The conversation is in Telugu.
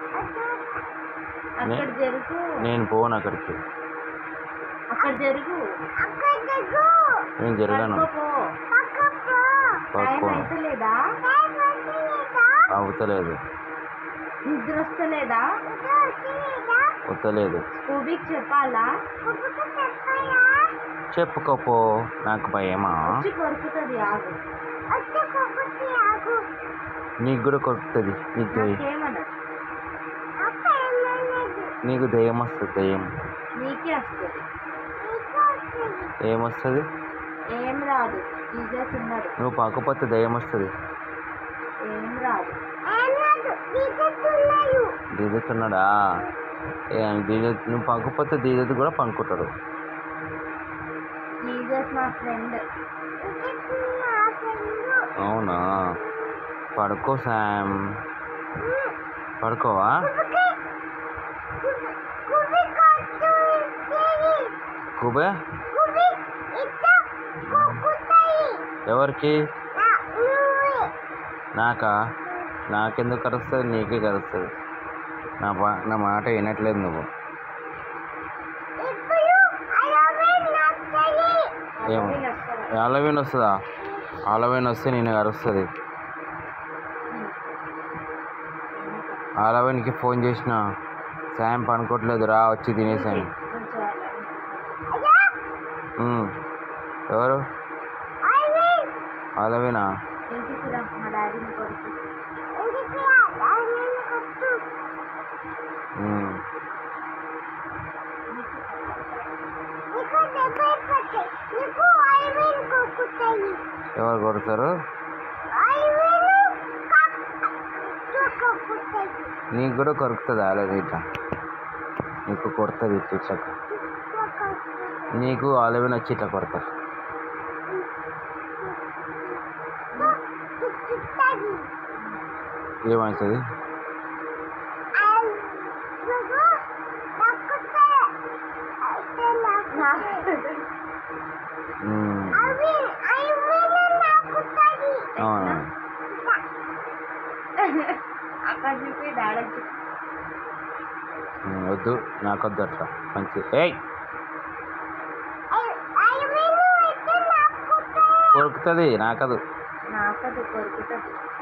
అక్కడ జరుగు నేను పోను అక్కడికి అక్కడ జరుగు నేను జరగను పడుకో పో. టైం పడుకో అయితే లేదా అవుతలేదు నిద్ర వస్తలేదా వస్తలేదు స్కూబీకి చెప్పాలా చెప్పుకోపో నాకు భయమా వచ్చి కొరుకుతుంది ఆగు నీకు కూడా కొడుతుంది నీకు దెయ్యం నాకేమనదు నీకు దెయ్యం వస్తుంది దెయ్యం నీకే వస్తుంది ఏమొస్తుంది ఏం రాదు జీజస్ ఉన్నాడు నువ్వు పాకపోతే దెయ్యం వస్తుంది ఏం రాదు దిగుతున్నాడా దిగ నువ్వు పంకపోతే దిగదు కూడా పండుకుంటాడు జీజస్ మా ఫ్రెండ్ అవునా పడుకో శామ్ పడుకోవా కుబే ఎవరికి నాకా నాకెందుకు కరుస్తుంది నీకే కరుస్తుంది నా పా నా మాట వినట్లేదు నువ్వు ఏమో హలోవిన్ వస్తుందా హలోవిన్ వస్తే నేను కరుస్తుంది హలోవిన్కి ఫోన్ చేసిన సాయం పనుకోవట్లేదు రా వచ్చి తినేసాను ఉమ్. ఎవరు హలోవినా ఇంటికి రా మా డాడీని కొడుకు ఉమ్. ఎవరు కొడతారు నీకు కూడా కొరుకుతుంది ఆలోచన ఇట్లా నీకు కొడుతుంది ఇట్లా ఇట్లా నీకు ఆలవిన్ వచ్చి ఇట్లా కొడతారు ఏమవుతుంది ఉమ్. అవునా అక్కడ చూపి డాడీ చూపి ఉమ్, వద్దు నాకొద్దు అట్లా మంచి ఏయ్ కొరుకుతుంది నాకదు నాకది కొరుకుతుంది